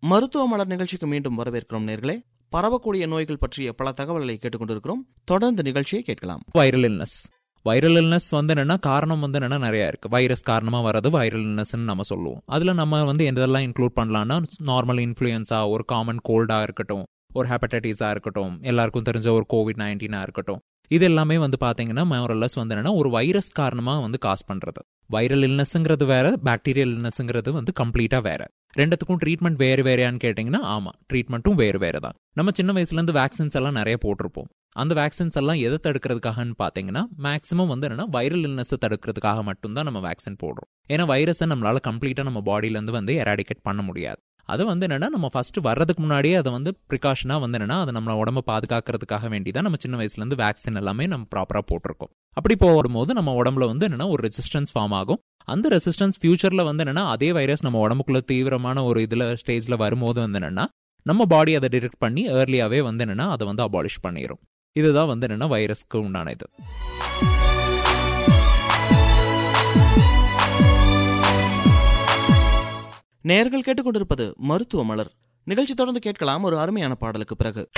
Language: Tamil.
மருத்துவ மலர் நிகழ்ச்சிக்கு மீண்டும் வரவேற்கிறோம் நேர்களே பரவக்கூடிய நோய்கள் பற்றிய பல தகவல்களை கேட்டுக்கொண்டிருக்கிறோம் தொடர்ந்து நிகழ்ச்சியை கேட்கலாம் வைரல் இல்னஸ் வைரல் இல்னஸ் வந்து என்னன்னா காரணம் வந்து என்னன்னா நிறைய இருக்கு வைரஸ் காரணமா வர்றது வைரல் இல்னஸ்ன்னு நம்ம சொல்லுவோம் அதுல நம்ம வந்து எதெல்லாம் இன்க்ளூட் பண்ணலாம்னா நார்மல் இன்ஃப்ளூயன்ஸா ஒரு காமன் கோல்டா இருக்கட்டும் ஒரு ஹெப்படைட்டிஸா இருக்கட்டும் எல்லாருக்கும் தெரிஞ்ச ஒரு கோவிட் நைன்டீனா இருக்கட்டும் இது எல்லாமே வந்து பாத்தீங்கன்னா மோரல்லஸ் வந்து என்னன்னா ஒரு வைரஸ் காரணமா வந்து காஸ் பண்றது வைரல் இல்னஸ்ங்கிறது வேற பாக்டீரியல் இல்னஸ்ங்கிறது வந்து கம்ப்ளீட்டா வேற ரெண்டுத்துக்கும் ட்ரீட்மெண்ட் வேறு வேறையான்னு கேட்டிங்கன்னா ஆமா ட்ரீட்மெண்ட்டும் வேறு வேறு தான் நம்ம சின்ன வயசுல இருந்து வேக்சின்ஸ் எல்லாம் நிறைய போட்டிருப்போம் அந்த வேக்சின்ஸ் எல்லாம் எதை தடுக்கிறதுக்காகன்னு பார்த்தீங்கன்னா மேக்ஸிமம் வந்து என்னன்னா வைரல் இல்னஸை தடுக்கிறதுக்காக மட்டும்தான் நம்ம வேக்சின் போடுறோம் ஏன்னா வைரஸை நம்மளால கம்ப்ளீட்டாக நம்ம பாடியிலேருந்து வந்து எராடிகேட் பண்ண முடியாது அது வந்து என்னன்னா நம்ம ஃபர்ஸ்ட் வர்றதுக்கு முன்னாடியே அதை வந்து ப்ரிகாஷனாக வந்து என்னன்னா அதை நம்ம உடம்ப பாதுகாக்கிறதுக்காக வேண்டி தான் நம்ம சின்ன வயசுலேருந்து வேக்சின் எல்லாமே நம்ம ப்ராப்பராக போட்டிருக்கோம் அப்படி போடும்போது நம்ம உடம்புல வந்து என்னன்னா ஒரு ரெசிஸ்டன்ஸ் ஃபார்ம் ஆகும் அந்த ரெசிஸ்டன்ஸ் ஃபியூச்சரில் வந்து என்னன்னா அதே வைரஸ் நம்ம உடம்புக்குள்ள தீவிரமான ஒரு இதில் ஸ்டேஜில் வரும்போது வந்து என்னன்னா நம்ம பாடி அதை டிடெக்ட் பண்ணி ஏர்லியாகவே வந்து என்னன்னா அதை வந்து அபாலிஷ் பண்ணிடும் இதுதான் வந்து என்னன்னா வைரஸ்க்கு உண்டான இது நேர்கள் கேட்டுக்கொண்டிருப்பது மருத்துவ மலர் நிகழ்ச்சி தொடர்ந்து கேட்கலாம் ஒரு அருமையான பாடலுக்கு பிறகு